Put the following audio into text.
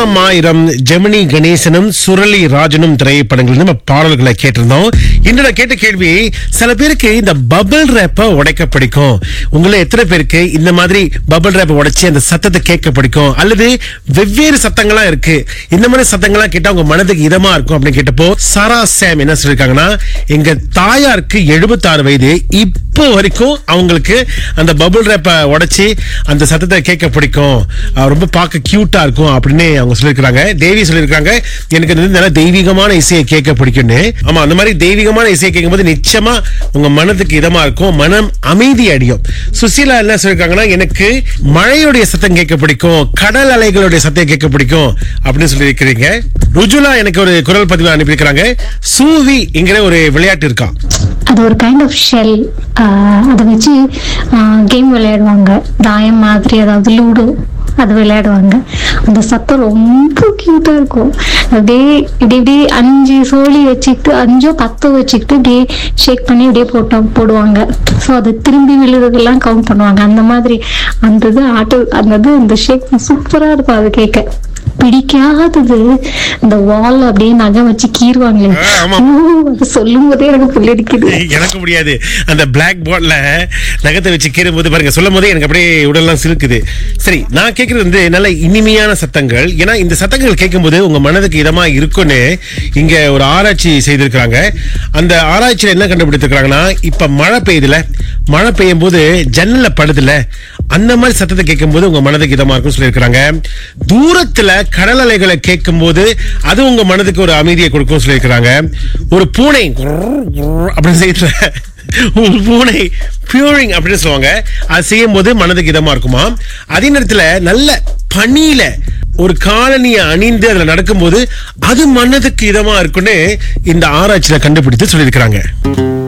ஆயிரம் ஆயிரம் ஜெமினி கணேசனும் சுரளி ராஜனும் திரைப்படங்கள் நம்ம பாடல்களை கேட்டிருந்தோம் இன்று நான் கேட்ட கேள்வி சில பேருக்கு இந்த பபிள் ரேப்ப உடைக்க பிடிக்கும் உங்களை எத்தனை பேருக்கு இந்த மாதிரி பபிள் ரேப்ப உடைச்சு அந்த சத்தத்தை கேட்க பிடிக்கும் அல்லது வெவ்வேறு சத்தங்களா இருக்கு இந்த மாதிரி சத்தங்கள்லாம் கேட்டா உங்க மனதுக்கு இதமா இருக்கும் அப்படின்னு கேட்டப்போ சாரா சாம் என்ன சொல்லிருக்காங்கன்னா எங்க தாயாருக்கு 76 வயது இப்போ வரைக்கும் அவங்களுக்கு அந்த பபிள் ரேப்ப உடைச்சு அந்த சத்தத்தை கேட்க பிடிக்கும் அஹ் ரொம்ப பார்க்க கியூட்டா இருக்கும் அப்படின்னு அவங்க சொல்லியிருக்காங்க தேவி சொல்லியிருக்காங்க எனக்கு வந்து நல்ல தெய்வீகமான இசையை கேட்க பிடிக்கும்னு ஆமா அந்த மாதிரி தெய்வீகமான இசையை கேட்கும்போது நிச்சயமா உங்க மனதுக்கு இதமா இருக்கும் மனம் அமைதி அடையும் சுசீலா என்ன சொல்லியிருக்காங்கன்னா எனக்கு மழையுடைய சத்தம் கேட்க பிடிக்கும் கடல் அலைகளுடைய சத்தம் கேட்க பிடிக்கும் அப்படின்னு சொல்லியிருக்கிறீங்க ருஜுலா எனக்கு ஒரு குரல் பதிவு அனுப்பியிருக்கிறாங்க சூவி என்கிற ஒரு விளையாட்டு இருக்கான் அது ஒரு கைண்ட் ஆஃப் ஷெல் அதை வச்சு கேம் விளையாடுவாங்க தாயம் மாதிரி அதாவது லூடோ அது விளையாடுவாங்க அந்த சத்தம் ரொம்ப கியூட்டா இருக்கும் அப்படியே இப்படி இப்படி அஞ்சு சோழி வச்சுக்கிட்டு அஞ்சோ பத்தோ வச்சுக்கிட்டு இப்படியே ஷேக் பண்ணி இப்படியே போட்டா போடுவாங்க ஸோ அது திரும்பி விழுறதெல்லாம் கவுண்ட் பண்ணுவாங்க அந்த மாதிரி அந்த இது ஆட்டு அந்த இது அந்த ஷேக் சூப்பரா இருக்கும் அது கேட்க பிடிக்காதது இந்த வால் அப்படியே நகை வச்சு கீறுவாங்களே ஆ, ஆமா. ஓ, அது சொல்லும் போதே எனக்கு புல்லடிக்குது எனக்கு முடியாது அந்த பிளாக் போர்ட்ல நகத்தை வச்சு கீறும் போது பாருங்க சொல்லும் போதே எனக்கு அப்படியே உடல்லாம் சிலுக்குது சரி நான் கேட்கறது வந்து நல்ல இனிமையான சத்தங்கள் ஏன்னா இந்த சத்தங்கள் கேட்கும்போது உங்க மனதுக்கு இதமா இருக்கும்னு இங்க ஒரு ஆராய்ச்சி செய்திருக்கிறாங்க அந்த ஆராய்ச்சியில என்ன கண்டுபிடித்திருக்காங்கன்னா இப்ப மழை பெய்யுதுல மழை பெய்யும் போது ஜன்னல்ல படுதுல அந்த மாதிரி சத்தத்தை கேட்கும்போது உங்க மனதுக்கு இதமா இருக்கும் சொல்லியிருக்கிறாங்க தூரத்துல கடல் அலைகளை கேட்கும்போது அது உங்க மனதுக்கு ஒரு அமைதியை கொடுக்கும் சொல்லியிருக்கிறாங்க ஒரு பூனை அப்படின்னு செய்யற ஒரு பூனை பியூரிங் அப்படின்னு சொல்லுவாங்க அது செய்யும் போது மனதுக்கு இதமா இருக்குமா அதே நேரத்துல நல்ல பனியில ஒரு காலனியை அணிந்து அதுல நடக்கும்போது அது மனதுக்கு இதமா இருக்குன்னு இந்த ஆராய்ச்சியில கண்டுபிடித்து சொல்லியிருக்கிறாங்க